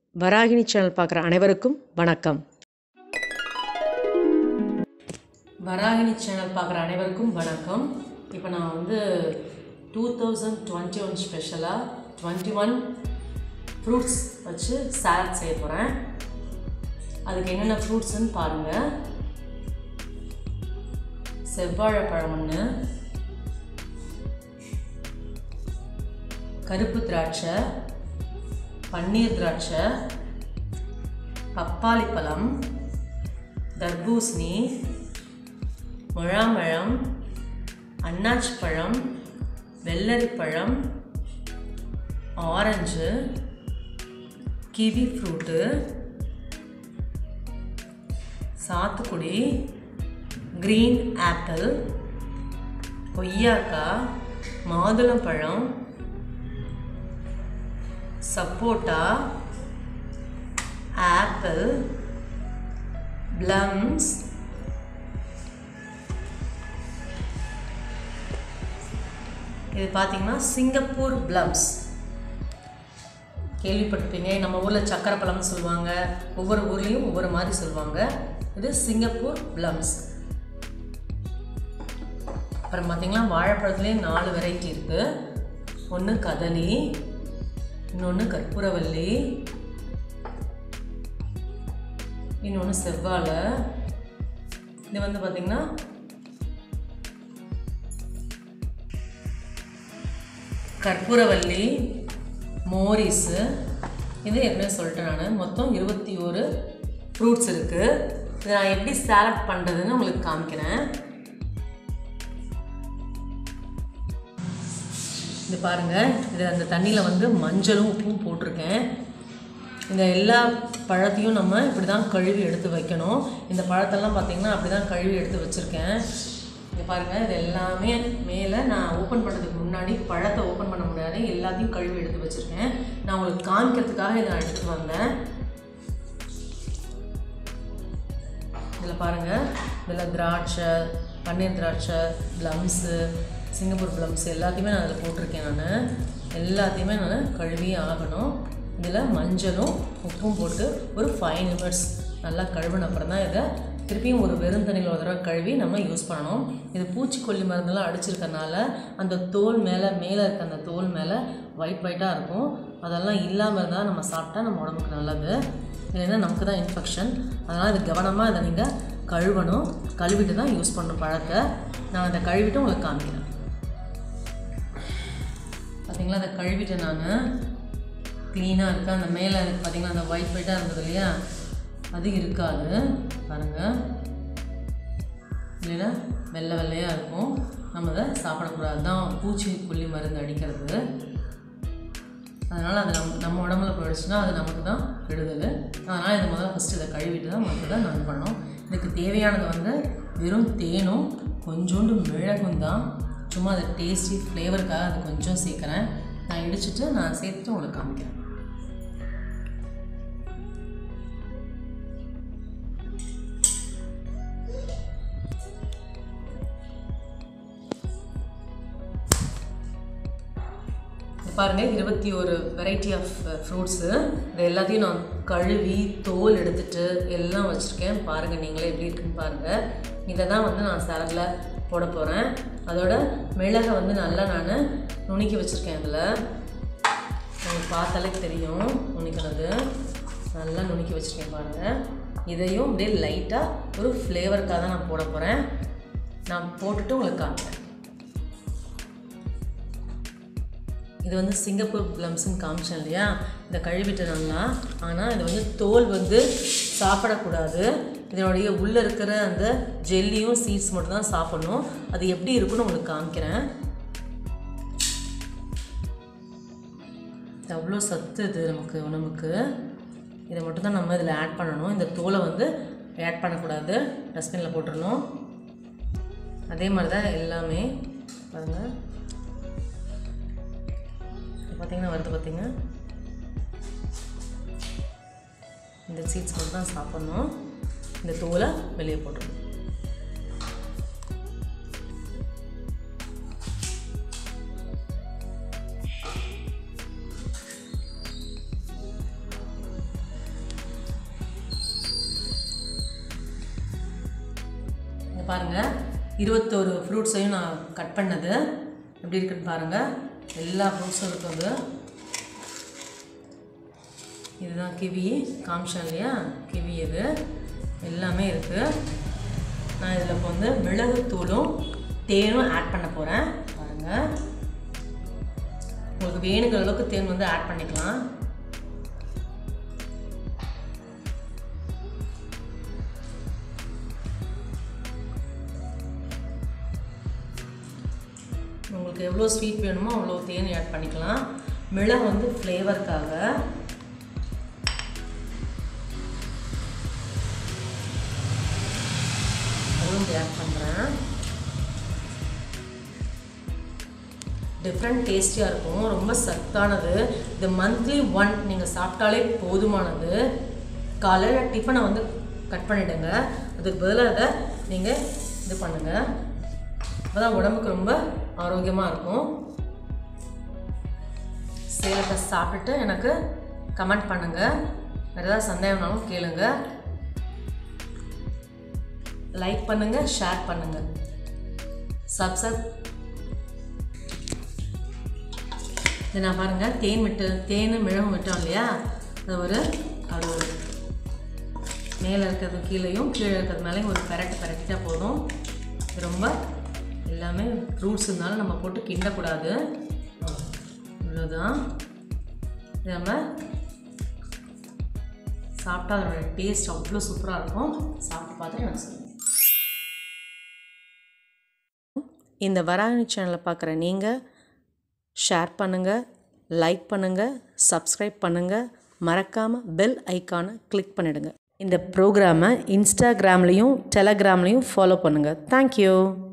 Varahini channel பார்க்குற அனைவருக்கும் வணக்கம் வராகினி சேனல் பார்க்குற அனைவருக்கும் வணக்கம் இப்போ நான் வந்து டூ தௌசண்ட் டுவெண்ட்டி ஒன் ஸ்பெஷலாக டுவெண்ட்டி ஒன் ஃப்ரூட்ஸ் வச்சு சாலட் செய்ய போகிறேன் அதுக்கு என்னென்ன ஃப்ரூட்ஸ்ன்னு பாருங்கள் செவ்வாழைப்பழம் ஒன்று கருப்பு திராட்சை பன்னீர் திராட்சை பப்பாளி பழம் தர்பூசணி முழாம்பழம் அன்னாச்சி பழம் வெள்ளரிப்பழம் ஆரஞ்சு கிவி ஃப்ரூட்டு சாத்துக்குடி க்ரீன் ஆப்பிள் கொய்யாக்காய் மாதுளம்பழம் சப்போட்டா ஆப்பிள் பிளம்ஸ் இது பார்த்தீங்கன்னா சிங்கப்பூர் பிளம்ஸ் கேள்விப்பட்டிருப்பீங்க நம்ம ஊரில் சக்கரை பழம்னு சொல்லுவாங்க ஒவ்வொரு ஊர்லேயும் ஒவ்வொரு மாதிரி சொல்லுவாங்க இது சிங்கப்பூர் பிளம்ஸ் அப்புறம் பார்த்தீங்கன்னா வாழைப்பழத்துலேயே நாலு வெரைட்டி இருக்குது ஒன்று கதலி இன்னொன்று கற்பூரவல்லி இன்னொன்று செவ்வாழை இது வந்து பார்த்திங்கன்னா கற்பூரவல்லி மோரிஸு இது ஏற்கனவே சொல்லிட்டேன் நான் மொத்தம் இருபத்தி ஒரு ஃப்ரூட்ஸ் இருக்குது இதை நான் எப்படி சாலட் பண்ணுறதுன்னு உங்களுக்கு காமிக்கிறேன் இது பாருங்கள் இது அந்த தண்ணியில் வந்து மஞ்சளும் உப்பும் போட்டிருக்கேன் இந்த எல்லா பழத்தையும் நம்ம இப்படி தான் கழுவி எடுத்து வைக்கணும் இந்த பழத்தெல்லாம் பார்த்திங்கன்னா அப்படி தான் கழுவி எடுத்து வச்சுருக்கேன் இங்கே பாருங்கள் இது எல்லாமே மேலே நான் ஓப்பன் பண்ணுறதுக்கு முன்னாடி பழத்தை ஓப்பன் பண்ண முடியாது எல்லாத்தையும் கழுவி எடுத்து வச்சுருக்கேன் நான் உங்களுக்கு காமிக்கிறதுக்காக இதை நான் எடுத்துகிட்டு வந்தேன் இதில் பாருங்கள் இதில் திராட்சை பன்னீர் திராட்சை ப்ளம்ஸு சிங்கப்பூர் ப்ளம்ஸ் எல்லாத்தையுமே நான் அதில் போட்டிருக்கேன் நான் எல்லாத்தையுமே நான் கழுவி ஆகணும் இதில் மஞ்சளும் உப்பும் போட்டு ஒரு ஃபைவ் நிமிட்ஸ் நல்லா கழுவின அப்புறம் தான் இதை திருப்பியும் ஒரு வெறும் தண்ணியில் ஒரு தடவை கழுவி நம்ம யூஸ் பண்ணணும் இது பூச்சிக்கொல்லி மருந்தெல்லாம் அடிச்சிருக்கனால அந்த தோல் மேலே மேலே இருக்க அந்த தோல் மேலே ஒயிட் ஒயிட்டாக இருக்கும் அதெல்லாம் இல்லாமல் இருந்தால் நம்ம சாப்பிட்டா நம்ம உடம்புக்கு நல்லது இல்லைன்னா நமக்கு தான் இன்ஃபெக்ஷன் அதனால் இது கவனமாக இதை நீங்கள் கழுவணும் கழுவிட்டு தான் யூஸ் பண்ணணும் பழத்தை நான் அதை கழுவிட்டு உங்களுக்கு காமிக்கிறேன் பார்த்தீங்களா அதை கழுவிட்டேன் நான் க்ளீனாக இருக்குது அந்த மேலே எனக்கு பார்த்தீங்கன்னா அந்த ஒயிட் ஒயிட்டாக இருந்தது இல்லையா அது இருக்காது பாருங்கள் இல்லைன்னா வெள்ளை வெள்ளையாக இருக்கும் நம்ம அதை சாப்பிடக்கூடாது தான் பூச்சிக்கொல்லி மருந்து அடிக்கிறது அதனால் அது நம்ம நம்ம உடம்புல போயிடுச்சுன்னா அது நமக்கு தான் கெடுதல் அதனால் இதை முதல்ல ஃபஸ்ட்டு இதை கழுவிட்டு தான் மற்ற தான் நான் பண்ணோம் இதுக்கு தேவையானது வந்து வெறும் தேனும் கொஞ்சோண்டு மிளகும் தான் சும்மா அதை டேஸ்டி ஃப்ளேவருக்காக அது கொஞ்சம் சேர்க்குறேன் நான் இடிச்சிட்டு நான் சேர்த்துட்டு உங்களுக்கு காமிக்கிறேன் பாருங்கள் இருபத்தி ஒரு வெரைட்டி ஆஃப் ஃப்ரூட்ஸு இது எல்லாத்தையும் நான் கழுவி தோல் எடுத்துட்டு எல்லாம் வச்சுருக்கேன் பாருங்கள் நீங்களே எப்படி இருக்குன்னு பாருங்கள் இதை தான் வந்து நான் சாலடில் போட போகிறேன் அதோட மிளகை வந்து நல்லா நான் நுணுக்கி வச்சுருக்கேன் அதில் உங்களுக்கு பார்த்தாலே தெரியும் நுணுக்கினது நல்லா நுணுக்கி வச்சுருக்கேன் பாருங்கள் இதையும் அப்படியே லைட்டாக ஒரு ஃப்ளேவருக்காக தான் நான் போட போகிறேன் நான் போட்டுட்டு உங்களுக்கு காமிக்கிறேன் இது வந்து சிங்கப்பூர் ப்ளம்ஸ்ன்னு காமிச்சேன் இல்லையா இதை கழுவிட்டு நல்லா ஆனால் இது வந்து தோல் வந்து சாப்பிடக்கூடாது இதனுடைய உள்ளே இருக்கிற அந்த ஜெல்லியும் சீட்ஸ் மட்டும் தான் சாப்பிடணும் அது எப்படி இருக்குன்னு உங்களுக்கு காமிக்கிறேன் இது அவ்வளோ சத்து இது நமக்கு உடம்புக்கு இதை மட்டும் தான் நம்ம இதில் ஆட் பண்ணணும் இந்த தோலை வந்து ஆட் பண்ணக்கூடாது டஸ்ட்பினில் போட்டுடணும் அதே மாதிரி தான் எல்லாமே பாருங்கள் பார்த்தீங்கன்னா வருது பார்த்தீங்க இந்த சீட்ஸ் மட்டும் தான் சாப்பிட்ணும் இந்த தோலை வெளியே போட்டுருணும் பாருங்கள் இருபத்தோரு ஃப்ரூட்ஸையும் நான் கட் பண்ணது எப்படி இருக்குன்னு பாருங்கள் எல்லா ஃப்ரூட்ஸும் இருக்குது இதுதான் கிவி காமிச்சேன் இல்லையா கிவி இது எல்லாமே இருக்குது நான் இதில் இப்போ வந்து மிளகுத்தூளும் தேனும் ஆட் பண்ண போகிறேன் பாருங்கள் உங்களுக்கு வேணுங்கிற அளவுக்கு தேன் வந்து ஆட் பண்ணிக்கலாம் உங்களுக்கு எவ்வளோ ஸ்வீட் வேணுமோ அவ்வளோ தேன் ஆட் பண்ணிக்கலாம் மிளகு வந்து ஃப்ளேவருக்காக அதுவும் ஆட் பண்ணுறேன் டிஃப்ரெண்ட் டேஸ்டியாக இருக்கும் ரொம்ப சத்தானது இது மந்த்லி ஒன் நீங்கள் சாப்பிட்டாலே போதுமானது காலையில் டிஃபனை வந்து கட் பண்ணிவிடுங்க அதுக்கு பதிலாக அதை நீங்கள் இது பண்ணுங்கள் அப்போ தான் உடம்புக்கு ரொம்ப ஆரோக்கியமாக இருக்கும் சேலத்தை சாப்பிட்டுட்டு எனக்கு கமெண்ட் பண்ணுங்கள் வேறு ஏதாவது சந்தேகம்னாலும் கேளுங்க லைக் பண்ணுங்கள் ஷேர் பண்ணுங்கள் சப்ஸ்கிரைப் இது நான் பாருங்கள் தேன் விட்டு தேன் மிளகும் விட்டோம் இல்லையா அது ஒரு அது ஒரு மேலே இருக்கிறது கீழேயும் கீழே இருக்கிறது மேலேயும் ஒரு பெரட்டு பெரட்டிட்டா போதும் இது ரொம்ப எல்லாமே ஃப்ரூட்ஸ் இருந்தாலும் நம்ம போட்டு கிண்டக்கூடாது இவ்வளோதான் இது நம்ம சாப்பிட்டா அதோட டேஸ்ட் அவ்வளோ சூப்பராக இருக்கும் சாப்பிட்டு பார்த்து எனக்கு சொல்லுங்கள் இந்த வராணி சேனலை பார்க்குற நீங்கள் ஷேர் பண்ணுங்கள் லைக் பண்ணுங்கள் சப்ஸ்கிரைப் பண்ணுங்கள் மறக்காமல் பெல் ஐக்கானை கிளிக் பண்ணிடுங்க இந்த ப்ரோக்ராமை இன்ஸ்டாகிராம்லேயும் டெலகிராம்லேயும் ஃபாலோ பண்ணுங்கள் தேங்க்யூ